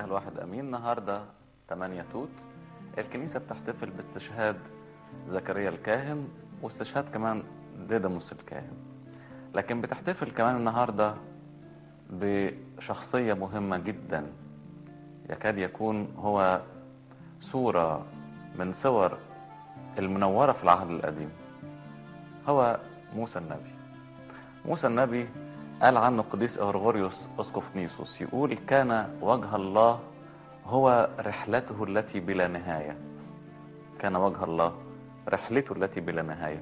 الواحد امين النهارده 8 توت الكنيسه بتحتفل باستشهاد زكريا الكاهن واستشهاد كمان ديدموس الكاهن لكن بتحتفل كمان النهارده بشخصيه مهمه جدا يكاد يكون هو صوره من صور المنوره في العهد القديم هو موسى النبي موسى النبي قال عنه قديس أغرغوريوس أسقف نيسوس يقول كان وجه الله هو رحلته التي بلا نهاية كان وجه الله رحلته التي بلا نهاية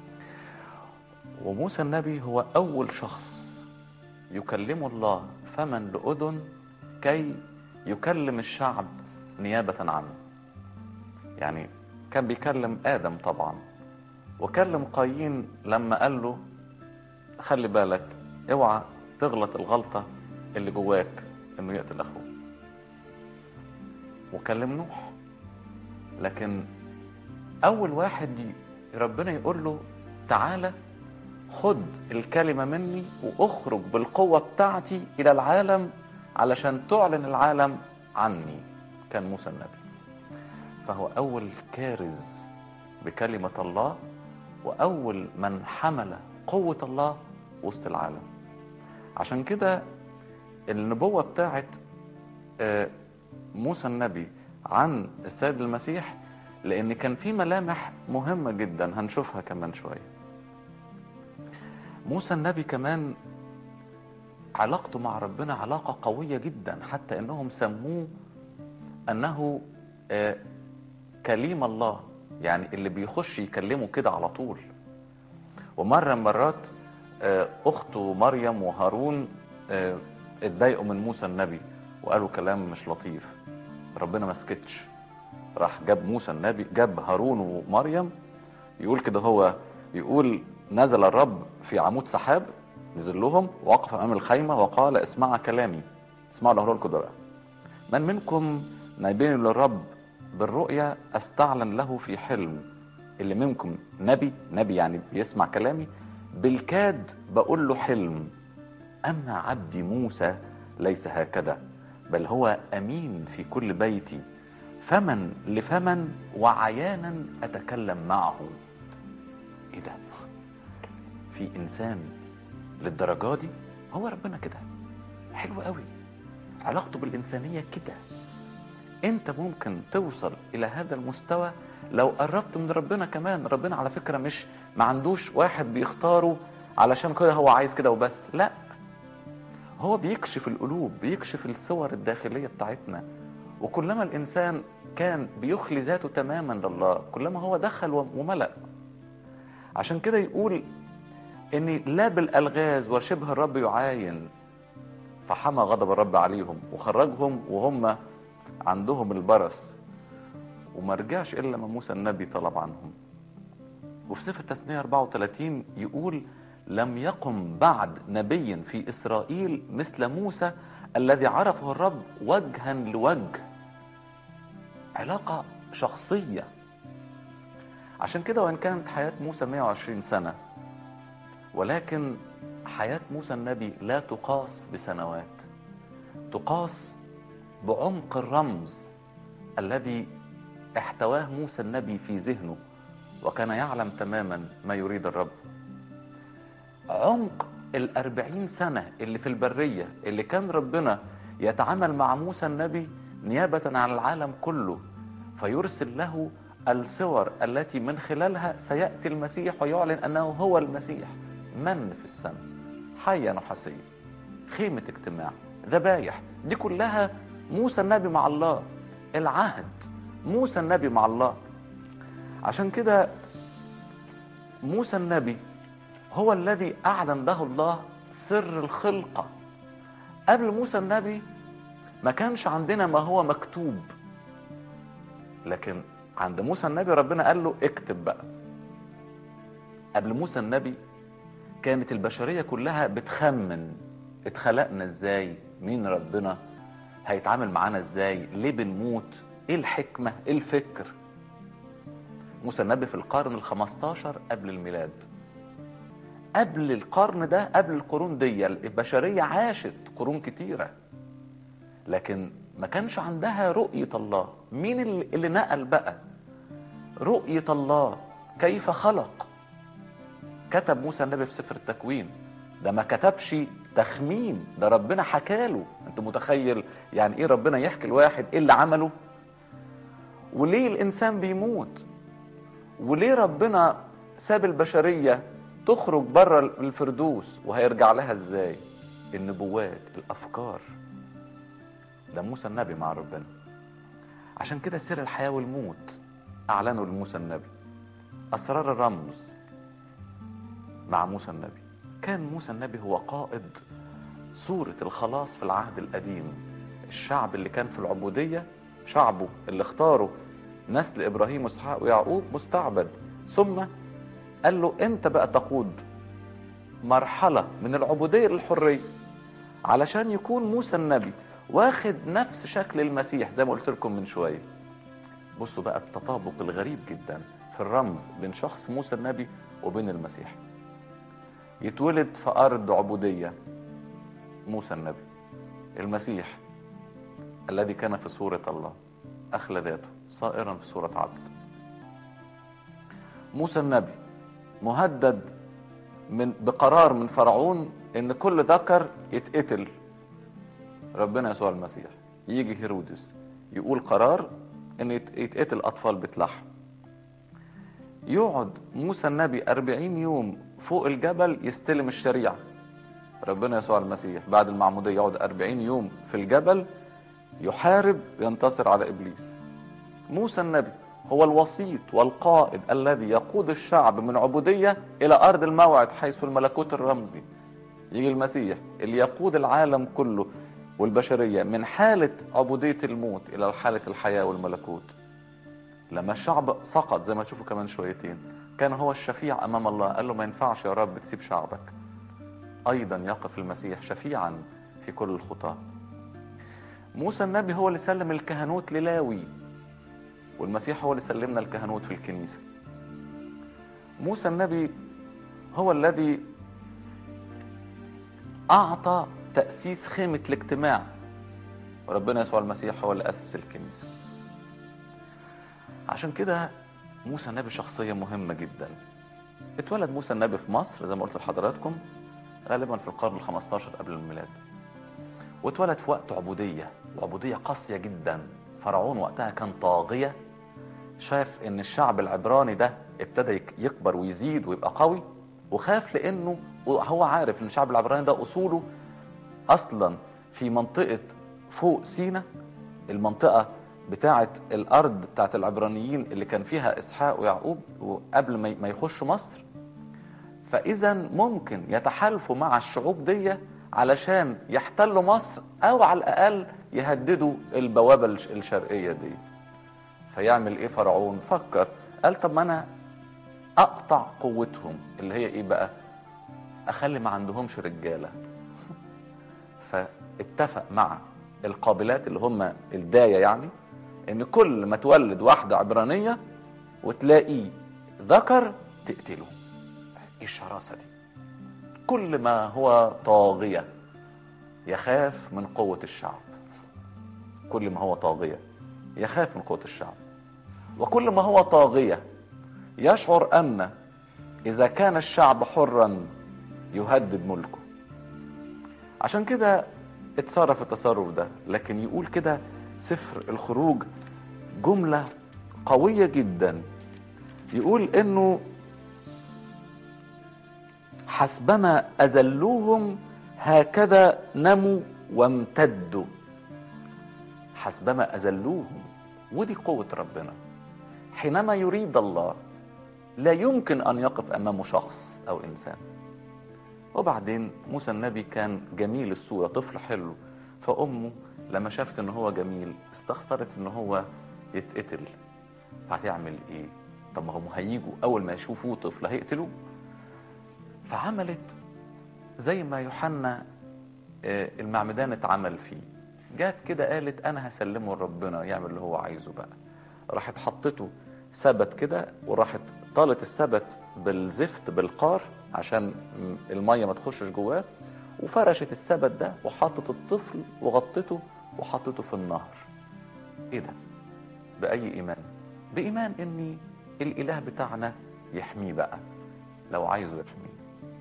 وموسى النبي هو أول شخص يكلم الله فمن لأذن كي يكلم الشعب نيابة عنه يعني كان بيكلم آدم طبعا وكلم قايين لما قال له خلي بالك اوعى تغلط الغلطة اللي جواك انه يقتل اخوه وكلم نوح لكن اول واحد ربنا يقول له تعالى خد الكلمة مني واخرج بالقوة بتاعتي الى العالم علشان تعلن العالم عني كان موسى النبي فهو اول كارز بكلمة الله واول من حمل قوة الله وسط العالم عشان كده النبوة بتاعت موسى النبي عن السيد المسيح لأن كان في ملامح مهمة جدا هنشوفها كمان شوية موسى النبي كمان علاقته مع ربنا علاقة قوية جدا حتى انهم سموه انه كليم الله يعني اللي بيخش يكلمه كده على طول ومرة من مرات اخته مريم وهارون اتضايقوا من موسى النبي وقالوا كلام مش لطيف ربنا ما سكتش راح جاب موسى النبي جاب هارون ومريم يقول كده هو يقول نزل الرب في عمود سحاب نزل لهم وقف امام الخيمه وقال اسمع كلامي اسمعوا له لكم بقى من منكم نايبين للرب بالرؤيا استعلن له في حلم اللي منكم نبي نبي يعني بيسمع كلامي بالكاد بقول له حلم أما عبدي موسى ليس هكذا بل هو أمين في كل بيتي فمن لفمن وعيانا أتكلم معه إيه ده في إنسان للدرجة دي هو ربنا كده حلو قوي علاقته بالإنسانية كده أنت ممكن توصل إلى هذا المستوى لو قربت من ربنا كمان ربنا على فكرة مش ما عندوش واحد بيختاره علشان كده هو عايز كده وبس لا هو بيكشف القلوب بيكشف الصور الداخلية بتاعتنا وكلما الإنسان كان بيخلي ذاته تماما لله كلما هو دخل وملأ عشان كده يقول ان لا بالالغاز وشبه الرب يعاين فحمى غضب الرب عليهم وخرجهم وهم عندهم البرص وما رجعش الا لما موسى النبي طلب عنهم وفي سفر التثنيه 34 يقول لم يقم بعد نبي في اسرائيل مثل موسى الذي عرفه الرب وجها لوجه علاقه شخصيه عشان كده وان كانت حياه موسى 120 سنه ولكن حياه موسى النبي لا تقاس بسنوات تقاس بعمق الرمز الذي احتواه موسى النبي في ذهنه وكان يعلم تماما ما يريد الرب عمق الأربعين سنة اللي في البرية اللي كان ربنا يتعامل مع موسى النبي نيابة عن العالم كله فيرسل له الصور التي من خلالها سيأتي المسيح ويعلن أنه هو المسيح من في السماء حية نحاسية خيمة اجتماع ذبايح دي كلها موسى النبي مع الله العهد موسى النبي مع الله عشان كده موسى النبي هو الذي أعلن له الله سر الخلقة قبل موسى النبي ما كانش عندنا ما هو مكتوب لكن عند موسى النبي ربنا قال له اكتب بقى قبل موسى النبي كانت البشرية كلها بتخمن اتخلقنا ازاي مين ربنا هيتعامل معانا ازاي ليه بنموت ايه الحكمة ايه الفكر موسى النبي في القرن الخمستاشر قبل الميلاد قبل القرن ده قبل القرون دي البشرية عاشت قرون كتيرة لكن ما كانش عندها رؤية الله مين اللي اللي نقل بقى رؤية الله كيف خلق كتب موسى النبي في سفر التكوين ده ما كتبش تخمين ده ربنا حكاله انت متخيل يعني ايه ربنا يحكي الواحد ايه اللي عمله وليه الانسان بيموت وليه ربنا ساب البشريه تخرج بره الفردوس وهيرجع لها ازاي النبوات الافكار ده موسى النبي مع ربنا عشان كده سر الحياه والموت اعلنوا لموسى النبي اسرار الرمز مع موسى النبي كان موسى النبي هو قائد صورة الخلاص في العهد القديم الشعب اللي كان في العبودية شعبه اللي اختاره نسل إبراهيم وإسحاق ويعقوب مستعبد ثم قال له أنت بقى تقود مرحلة من العبودية للحرية علشان يكون موسى النبي واخد نفس شكل المسيح زي ما قلت لكم من شوية بصوا بقى التطابق الغريب جدا في الرمز بين شخص موسى النبي وبين المسيح يتولد في أرض عبودية موسى النبي المسيح الذي كان في صورة الله أخلى ذاته صائرا في صورة عبد موسى النبي مهدد من بقرار من فرعون ان كل ذكر يتقتل ربنا يسوع المسيح يجي هيرودس يقول قرار ان يت- يتقتل اطفال بيت لحم يقعد موسى النبي أربعين يوم فوق الجبل يستلم الشريعة ربنا يسوع المسيح بعد المعمودية يقعد أربعين يوم في الجبل يحارب ينتصر على إبليس موسى النبي هو الوسيط والقائد الذي يقود الشعب من عبودية إلى أرض الموعد حيث الملكوت الرمزي يجي المسيح اللي يقود العالم كله والبشرية من حالة عبودية الموت إلى حالة الحياة والملكوت لما الشعب سقط زي ما تشوفوا كمان شويتين كان هو الشفيع امام الله قال له ما ينفعش يا رب تسيب شعبك ايضا يقف المسيح شفيعا في كل الخطاه موسى النبي هو اللي سلم الكهنوت للاوي والمسيح هو اللي سلمنا الكهنوت في الكنيسه موسى النبي هو الذي اعطى تاسيس خيمه الاجتماع وربنا يسوع المسيح هو اللي اسس الكنيسه عشان كده موسى النبي شخصية مهمة جدا اتولد موسى النبي في مصر زي ما قلت لحضراتكم غالبا في القرن ال15 قبل الميلاد واتولد في وقت عبودية وعبودية قاسية جدا فرعون وقتها كان طاغية شاف ان الشعب العبراني ده ابتدى يك- يكبر ويزيد ويبقى قوي وخاف لانه هو عارف ان الشعب العبراني ده اصوله اصلا في منطقة فوق سينا المنطقة بتاعة الأرض بتاعة العبرانيين اللي كان فيها إسحاق ويعقوب وقبل ما ما يخشوا مصر فإذا ممكن يتحالفوا مع الشعوب دي علشان يحتلوا مصر أو على الأقل يهددوا البوابة الش- الشرقية دي فيعمل إيه فرعون فكر قال طب ما أنا أقطع قوتهم اللي هي إيه بقى أخلي ما عندهمش رجالة فاتفق مع القابلات اللي هم الداية يعني ان كل ما تولد واحدة عبرانية وتلاقي ذكر تقتله ايه الشراسة دي كل ما هو طاغية يخاف من قوة الشعب كل ما هو طاغية يخاف من قوة الشعب وكل ما هو طاغية يشعر ان اذا كان الشعب حرا يهدد ملكه عشان كده اتصرف التصرف ده لكن يقول كده سفر الخروج جملة قوية جدا يقول انه حسبما اذلوهم هكذا نموا وامتدوا حسبما اذلوهم ودي قوة ربنا حينما يريد الله لا يمكن ان يقف امامه شخص او انسان وبعدين موسى النبي كان جميل الصورة طفل حلو فأمه لما شافت ان هو جميل استخسرت ان هو يتقتل فهتعمل ايه طب ما هم هيجوا اول ما يشوفوه طفل هيقتلوه فعملت زي ما يوحنا آه، المعمدان اتعمل فيه جات كده قالت انا هسلمه لربنا يعمل اللي هو عايزه بقى راحت حطته ثبت كده وراحت طالت الثبت بالزفت بالقار عشان الميه ما تخشش جواه وفرشت الثبت ده وحطت الطفل وغطته وحطيته في النهر ايه ده باي ايمان بايمان ان الاله بتاعنا يحميه بقى لو عايزه يحميه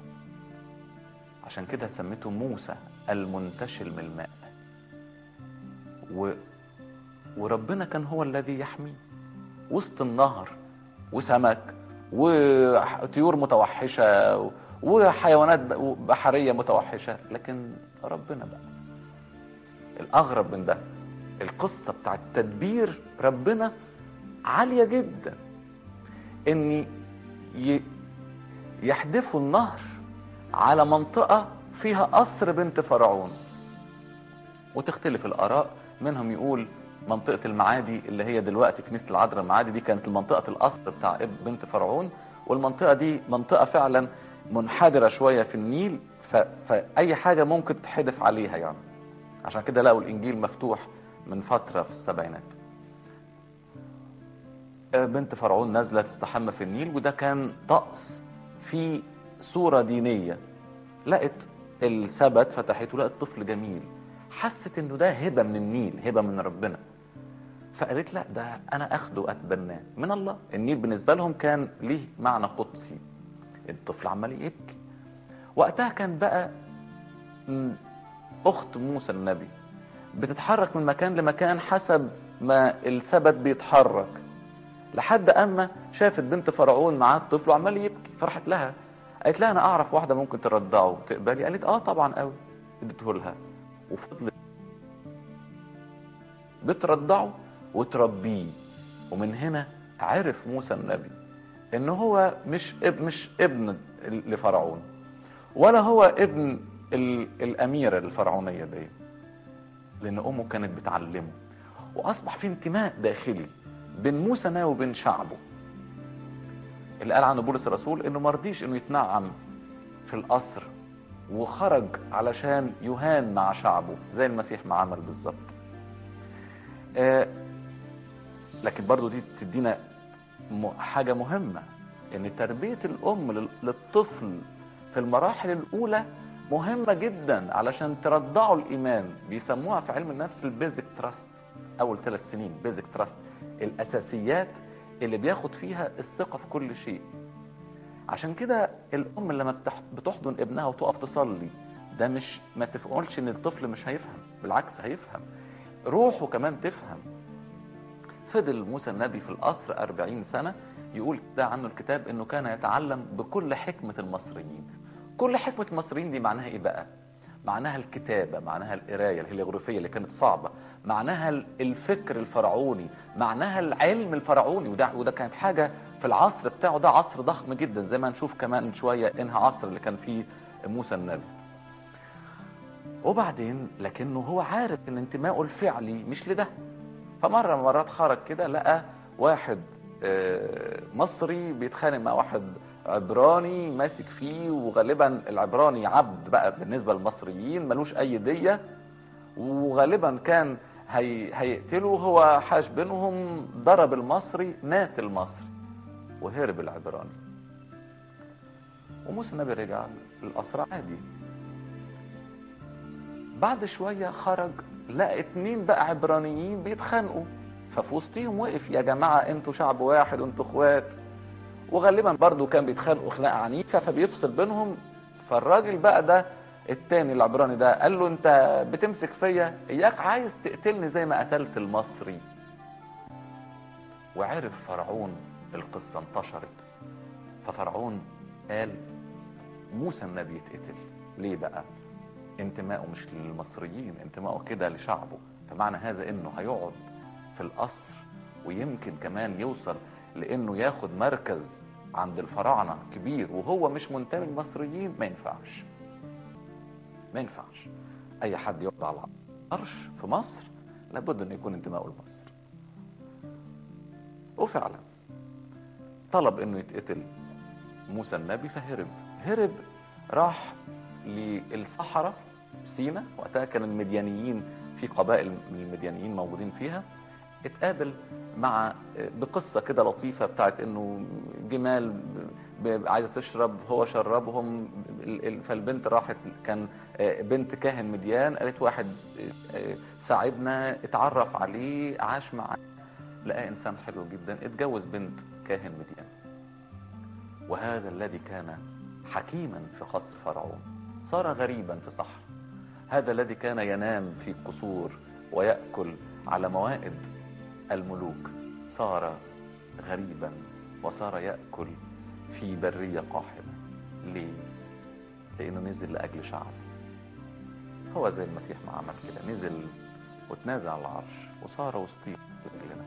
عشان كده سميته موسى المنتشل من الماء و... وربنا كان هو الذي يحميه وسط النهر وسمك وطيور متوحشة وحيوانات بحرية متوحشة لكن ربنا بقى الأغرب من ده القصة بتاعت تدبير ربنا عالية جدا ان ي... يحدفوا النهر على منطقة فيها قصر بنت فرعون وتختلف الآراء منهم يقول منطقة المعادي اللي هي دلوقتي كنيسة العذراء المعادي دي كانت منطقة القصر بتاع بنت فرعون والمنطقة دي منطقة فعلا منحدرة شوية في النيل ف... فأي حاجة ممكن تحدف عليها يعني عشان كده لقوا الإنجيل مفتوح من فترة في السبعينات بنت فرعون نازلة تستحمى في النيل وده كان طقس في صورة دينية لقت السبت فتحته لقت طفل جميل حست انه ده هبة من النيل هبة من ربنا فقالت لا ده انا اخده واتبناه من الله النيل بالنسبة لهم كان ليه معنى قدسي الطفل عمال يبكي وقتها كان بقى اخت موسى النبي بتتحرك من مكان لمكان حسب ما السبت بيتحرك لحد اما شافت بنت فرعون معاه الطفل وعمال يبكي فرحت لها قالت لها انا اعرف واحده ممكن ترضعه تقبلي قالت اه طبعا قوي اديته لها وفضلت بترضعه وتربيه ومن هنا عرف موسى النبي ان هو مش اب مش ابن لفرعون ولا هو ابن الاميره الفرعونيه دي لان امه كانت بتعلمه واصبح في انتماء داخلي بين موسى ناوي وبين شعبه اللي قال عنه بولس الرسول انه ما رضيش انه يتنعم في القصر وخرج علشان يهان مع شعبه زي المسيح ما عمل بالظبط آه لكن برضو دي تدينا حاجة مهمة ان تربية الام للطفل في المراحل الاولى مهمة جدا علشان ترضعوا الايمان بيسموها في علم النفس البيزك تراست اول ثلاث سنين بيزك تراست الاساسيات اللي بياخد فيها الثقة في كل شيء عشان كده الام لما بتحضن ابنها وتقف تصلي ده مش ما تقولش ان الطفل مش هيفهم بالعكس هيفهم روحه كمان تفهم فضل موسى النبي في القصر أربعين سنة يقول ده عنه الكتاب انه كان يتعلم بكل حكمة المصريين كل حكمة المصريين دي معناها ايه بقى معناها الكتابة معناها القراية الهيليغروفية اللي كانت صعبة معناها الفكر الفرعوني معناها العلم الفرعوني وده وده كانت حاجة في العصر بتاعه ده عصر ضخم جدا زي ما نشوف كمان شوية انها عصر اللي كان فيه موسى النبي وبعدين لكنه هو عارف ان انتمائه الفعلي مش لده فمرة مرات خرج كده لقى واحد مصري بيتخانق مع واحد عبراني ماسك فيه وغالبا العبراني عبد بقى بالنسبة للمصريين ملوش أي دية وغالبا كان هي هيقتله هو حاش بينهم ضرب المصري مات المصري وهرب العبراني وموسى النبي رجع الأسرى عادي بعد شوية خرج لقى اتنين بقى عبرانيين بيتخانقوا ففي وسطيهم وقف يا جماعة انتوا شعب واحد وانتوا اخوات وغالبا برضو كان بيتخانقوا خناقة عنيفة فبيفصل بينهم فالراجل بقى ده التاني العبراني ده قال له انت بتمسك فيا اياك عايز تقتلني زي ما قتلت المصري وعرف فرعون القصة انتشرت ففرعون قال موسى النبي يتقتل ليه بقى انتمائه مش للمصريين انتمائه كده لشعبه فمعنى هذا انه هيقعد في القصر ويمكن كمان يوصل لانه ياخد مركز عند الفراعنه كبير وهو مش منتمي للمصريين ما ينفعش ما ينفعش اي حد يقعد على العرش في مصر لابد انه يكون انتمائه لمصر وفعلا طلب انه يتقتل موسى النبي فهرب هرب راح للصحراء سينا وقتها كان المديانيين في قبائل من المديانيين موجودين فيها اتقابل مع بقصة كده لطيفة بتاعت انه جمال عايزة تشرب هو شربهم ال- ال- فالبنت راحت كان آه، بنت كاهن مديان قالت واحد آه، آه، ساعدنا اتعرف عليه عاش معاه لقاه انسان حلو جدا اتجوز بنت كاهن مديان وهذا الذي كان حكيما في قصر فرعون صار غريبا في صحراء هذا الذي كان ينام في قصور ويأكل على موائد الملوك صار غريبا وصار يأكل في برية قاحلة ليه؟ لأنه نزل لأجل شعب هو زي المسيح ما عمل كده نزل وتنازع على العرش وصار وسطينا لأجلنا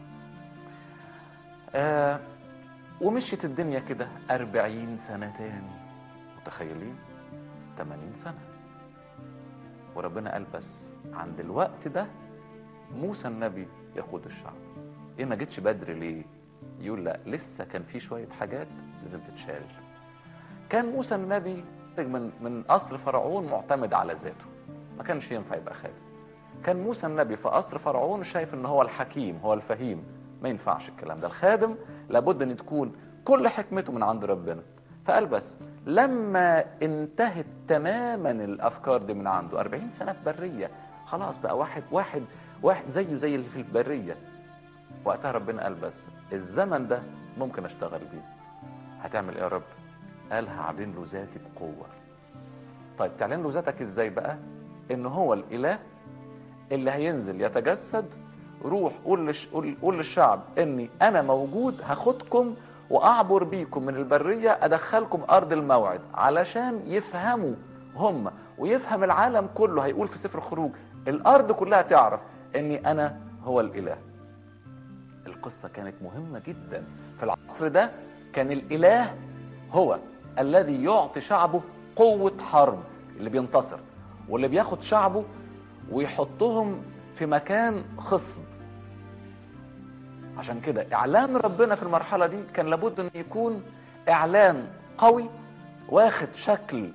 آه ومشيت الدنيا كده أربعين سنة تاني متخيلين؟ 80 سنة وربنا قال بس عند الوقت ده موسى النبي يقود الشعب ايه ما جيتش بدري ليه يقول لا لسه كان في شويه حاجات لازم تتشال كان موسى النبي من من قصر فرعون معتمد على ذاته ما كانش ينفع يبقى خادم كان موسى النبي في قصر فرعون شايف ان هو الحكيم هو الفهيم ما ينفعش الكلام ده الخادم لابد ان تكون كل حكمته من عند ربنا فقال بس لما انتهت تماما الافكار دي من عنده 40 سنه في بريه خلاص بقى واحد واحد واحد زيه زي اللي في البريه وقتها ربنا قال بس الزمن ده ممكن اشتغل بيه هتعمل ايه يا رب قال هعلن له ذاتي بقوه طيب تعلن له ذاتك ازاي بقى ان هو الاله اللي هينزل يتجسد روح قول لش... قول... قول للشعب اني انا موجود هاخدكم واعبر بيكم من البريه ادخلكم ارض الموعد علشان يفهموا هم ويفهم العالم كله هيقول في سفر الخروج الارض كلها تعرف اني انا هو الاله القصه كانت مهمه جدا في العصر ده كان الاله هو الذي يعطي شعبه قوه حرب اللي بينتصر واللي بياخد شعبه ويحطهم في مكان خصب عشان كده اعلان ربنا في المرحله دي كان لابد ان يكون اعلان قوي واخد شكل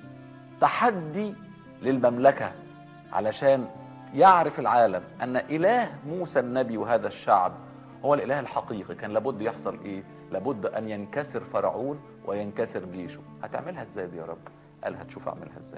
تحدي للمملكه علشان يعرف العالم ان اله موسى النبي وهذا الشعب هو الاله الحقيقي كان لابد يحصل ايه لابد ان ينكسر فرعون وينكسر جيشه هتعملها ازاي دي يا رب قال هتشوف اعملها ازاي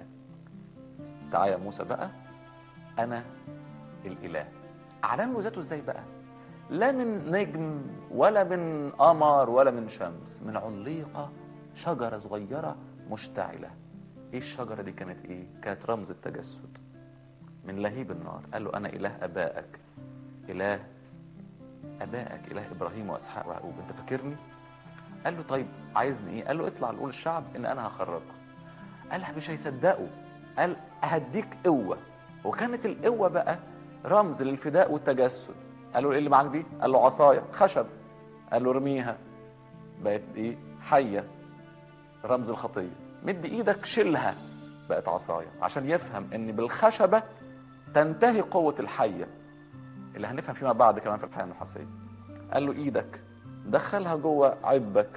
تعالى يا موسى بقى انا الاله اعلن له ذاته ازاي بقى لا من نجم ولا من قمر ولا من شمس من عليقه شجره صغيره مشتعله ايه الشجره دي كانت ايه كانت رمز التجسد من لهيب النار قال له انا اله ابائك اله ابائك اله ابراهيم واسحاق ويعقوب انت فاكرني قال له طيب عايزني ايه قال له اطلع لقول الشعب ان انا هخرجكم قال مش هيصدقوا قال هديك قوه وكانت القوه بقى رمز للفداء والتجسد قال له ايه اللي معاك دي قال له عصايه خشب قال له ارميها بقت ايه حيه رمز الخطيه مد ايدك شيلها بقت عصايه عشان يفهم ان بالخشبه تنتهي قوه الحيه اللي هنفهم فيما بعد كمان في الحياه النحاسيه قال له ايدك دخلها جوه عبك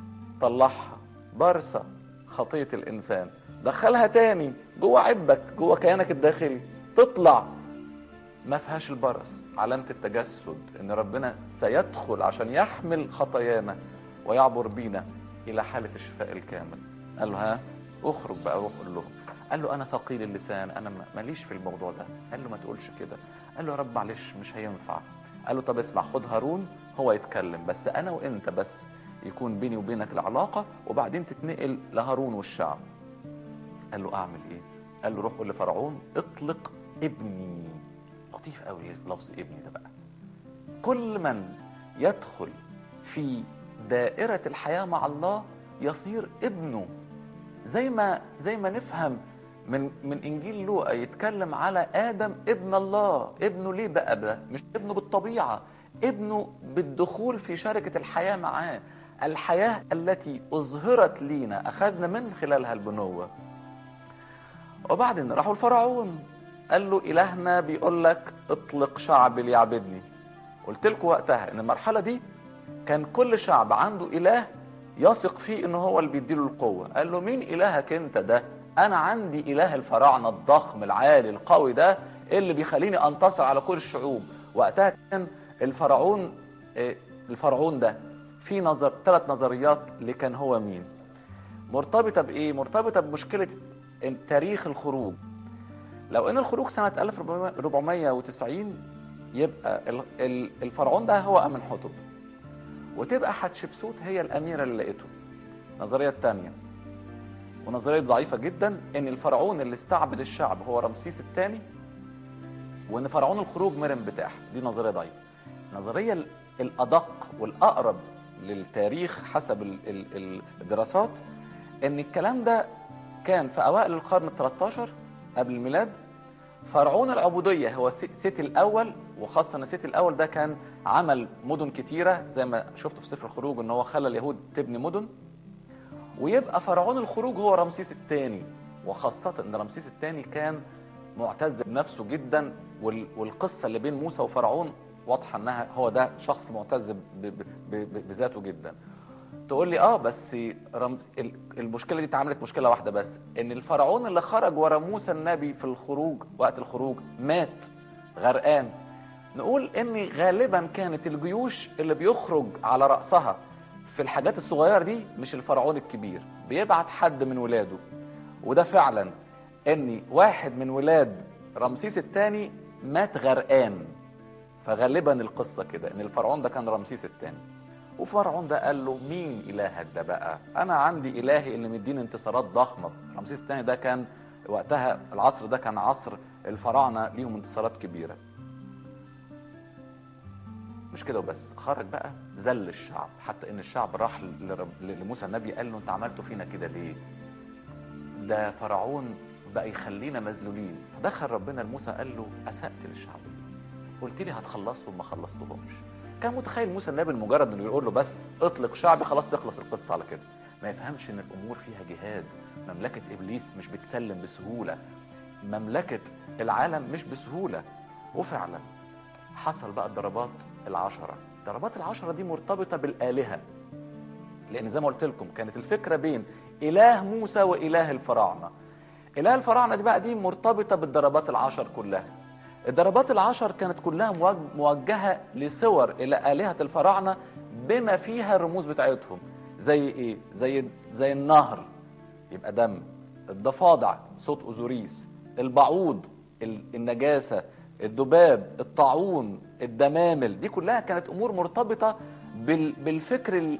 طلعها برصه خطيه الانسان دخلها تاني جوه عبك جوه كيانك الداخلي تطلع ما فيهاش البرص علامة التجسد ان ربنا سيدخل عشان يحمل خطايانا ويعبر بينا الى حالة الشفاء الكامل قال له ها اخرج بقى روح قول لهم قال له انا ثقيل اللسان انا ماليش في الموضوع ده قال له ما تقولش كده قال له يا رب معلش مش هينفع قال له طب اسمع خد هارون هو يتكلم بس انا وانت بس يكون بيني وبينك العلاقة وبعدين تتنقل لهارون والشعب قال له اعمل ايه قال له روح قول لفرعون اطلق ابني لطيف قوي لفظ ابني ده بقى كل من يدخل في دائرة الحياة مع الله يصير ابنه زي ما زي ما نفهم من من انجيل لوقا يتكلم على ادم ابن الله ابنه ليه بقى ده مش ابنه بالطبيعه ابنه بالدخول في شركه الحياه معاه الحياه التي اظهرت لينا اخذنا من خلالها البنوه وبعدين راحوا الفرعون قال له الهنا بيقول لك اطلق شعبي ليعبدني قلت لكم وقتها ان المرحله دي كان كل شعب عنده اله يثق فيه ان هو اللي بيديله القوه قال له مين الهك انت ده انا عندي اله الفراعنه الضخم العالي القوي ده اللي بيخليني انتصر على كل الشعوب وقتها كان الفرعون الفرعون ده في نظر ثلاث نظريات اللي كان هو مين مرتبطة بإيه؟ مرتبطة بمشكلة تاريخ الخروج لو ان الخروج سنة 1490 يبقى الفرعون ده هو امنحتب وتبقى حتشبسوت هي الاميرة اللي لقيته النظرية الثانية ونظرية ضعيفة جدا ان الفرعون اللي استعبد الشعب هو رمسيس الثاني وان فرعون الخروج مرن بتاح دي نظرية ضعيفة النظرية الادق والاقرب للتاريخ حسب الدراسات ان الكلام ده كان في اوائل القرن ال 13 قبل الميلاد فرعون العبوديه هو سيتي الاول وخاصه ان سيتي الاول ده كان عمل مدن كتيره زي ما شفتوا في سفر الخروج ان هو خلى اليهود تبني مدن ويبقى فرعون الخروج هو رمسيس الثاني وخاصه ان رمسيس الثاني كان معتز بنفسه جدا والقصه اللي بين موسى وفرعون واضحه انها هو ده شخص معتز بذاته جدا تقول لي اه بس المشكله دي اتعملت مشكله واحده بس ان الفرعون اللي خرج ورا موسى النبي في الخروج وقت الخروج مات غرقان نقول ان غالبا كانت الجيوش اللي بيخرج على راسها في الحاجات الصغيره دي مش الفرعون الكبير بيبعت حد من ولاده وده فعلا ان واحد من ولاد رمسيس الثاني مات غرقان فغالبا القصه كده ان الفرعون ده كان رمسيس الثاني وفرعون ده قال له مين إلهك ده بقى أنا عندي إلهي اللي مديني انتصارات ضخمة رمسيس الثاني ده كان وقتها العصر ده كان عصر الفراعنة ليهم انتصارات كبيرة مش كده وبس خرج بقى ذل الشعب حتى ان الشعب راح لموسى النبي قال له انت عملتوا فينا كده ليه ده فرعون بقى يخلينا مذلولين فدخل ربنا لموسى قال له اسأت للشعب قلت لي هتخلصهم ما خلصتهمش كان متخيل موسى النبي مجرد انه يقول له بس اطلق شعبي خلاص تخلص القصه على كده ما يفهمش ان الامور فيها جهاد مملكه ابليس مش بتسلم بسهوله مملكه العالم مش بسهوله وفعلا حصل بقى الضربات العشره الضربات العشره دي مرتبطه بالالهه لان زي ما قلت لكم كانت الفكره بين اله موسى واله الفراعنه اله الفراعنه دي بقى دي مرتبطه بالضربات العشر كلها الضربات العشر كانت كلها موجهة لصور إلى آلهة الفراعنة بما فيها الرموز بتاعتهم زي إيه؟ زي زي النهر يبقى دم الضفادع صوت أوزوريس البعوض النجاسة الذباب الطاعون الدمامل دي كلها كانت أمور مرتبطة بالفكر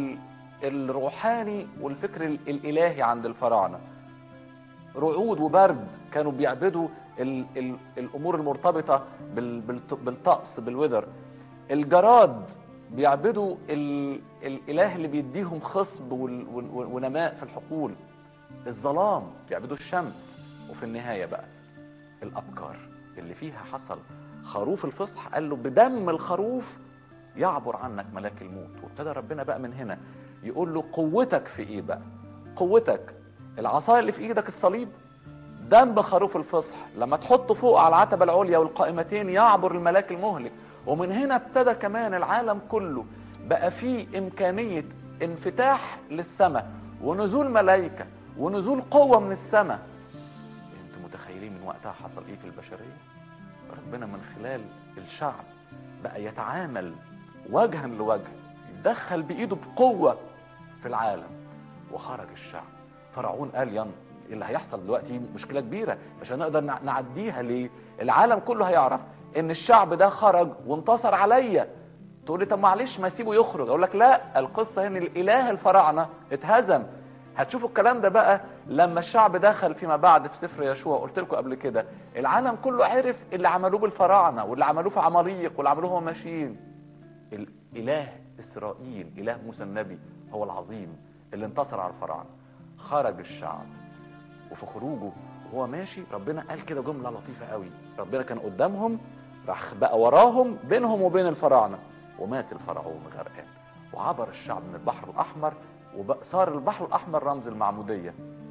الروحاني والفكر الإلهي عند الفراعنة رعود وبرد كانوا بيعبدوا ال ال الامور المرتبطه بالطقس بالوذر الجراد بيعبدوا ال الاله اللي بيديهم خصب ونماء في الحقول الظلام بيعبدوا الشمس وفي النهايه بقى الابكار اللي فيها حصل خروف الفصح قال له بدم الخروف يعبر عنك ملاك الموت وابتدى ربنا بقى من هنا يقول له قوتك في ايه بقى قوتك العصايه اللي في ايدك الصليب دم خروف الفصح لما تحطه فوق على العتبة العليا والقائمتين يعبر الملاك المهلك ومن هنا ابتدى كمان العالم كله بقى فيه إمكانية انفتاح للسماء ونزول ملائكة ونزول قوة من السماء انتوا متخيلين من وقتها حصل ايه في البشرية ربنا من خلال الشعب بقى يتعامل وجها لوجه يدخل بإيده بقوة في العالم وخرج الشعب فرعون قال ين اللي هيحصل دلوقتي مشكله كبيره مش هنقدر نعديها ليه العالم كله هيعرف ان الشعب ده خرج وانتصر عليا تقول لي طب معلش ما اسيبه يخرج اقول لك لا القصه هنا الاله الفراعنه اتهزم هتشوفوا الكلام ده بقى لما الشعب دخل فيما بعد في سفر يشوع قلت لكم قبل كده العالم كله عرف اللي عملوه بالفراعنه واللي عملوه في عماليق واللي عملوه هم ماشيين الاله اسرائيل اله موسى النبي هو العظيم اللي انتصر على الفراعنه خرج الشعب وفي خروجه وهو ماشي ربنا قال كده جمله لطيفه قوي ربنا كان قدامهم راح بقى وراهم بينهم وبين الفراعنه ومات الفرعون غرقان وعبر الشعب من البحر الاحمر وصار البحر الاحمر رمز المعموديه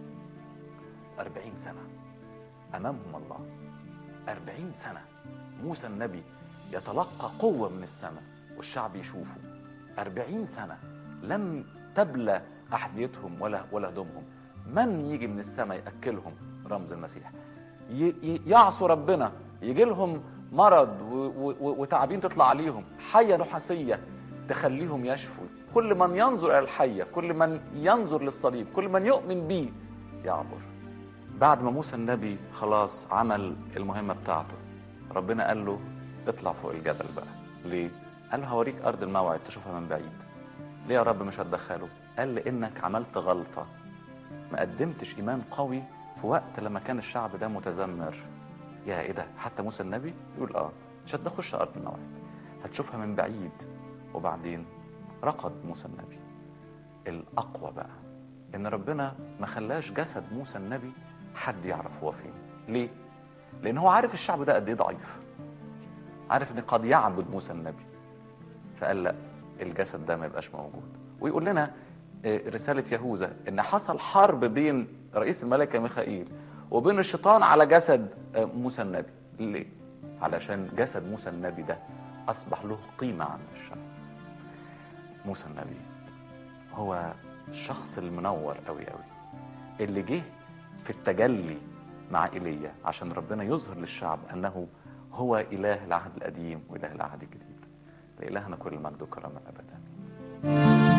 أربعين سنه امامهم الله أربعين سنه موسى النبي يتلقى قوه من السماء والشعب يشوفه أربعين سنه لم تبلى احذيتهم ولا ولا هدومهم من يجي من السماء ياكلهم رمز المسيح يعصوا ربنا يجي لهم مرض وتعابين تطلع عليهم حيه نحاسيه تخليهم يشفوا كل من ينظر الى الحيه كل من ينظر للصليب كل من يؤمن به يعبر بعد ما موسى النبي خلاص عمل المهمه بتاعته ربنا قال له اطلع فوق الجبل بقى ليه قال له هوريك ارض الموعد تشوفها من بعيد ليه يا رب مش هتدخله قال لانك عملت غلطه ما قدمتش ايمان قوي في وقت لما كان الشعب ده متذمر يا ايه ده حتى موسى النبي يقول اه مش هتخش ارض الموعد هتشوفها من بعيد وبعدين رقد موسى النبي الاقوى بقى ان ربنا ما خلاش جسد موسى النبي حد يعرف هو فين ليه لان هو عارف الشعب ده قد ايه ضعيف عارف ان قد يعبد موسى النبي فقال لا الجسد ده ما يبقاش موجود ويقول لنا رسالة يهوذا ان حصل حرب بين رئيس الملائكة ميخائيل وبين الشيطان على جسد موسى النبي ليه؟ علشان جسد موسى النبي ده اصبح له قيمة عند الشعب موسى النبي هو الشخص المنور قوي قوي اللي جه في التجلي مع ايليا عشان ربنا يظهر للشعب انه هو اله العهد القديم واله العهد الجديد لالهنا كل المجد والكرامه الابد امين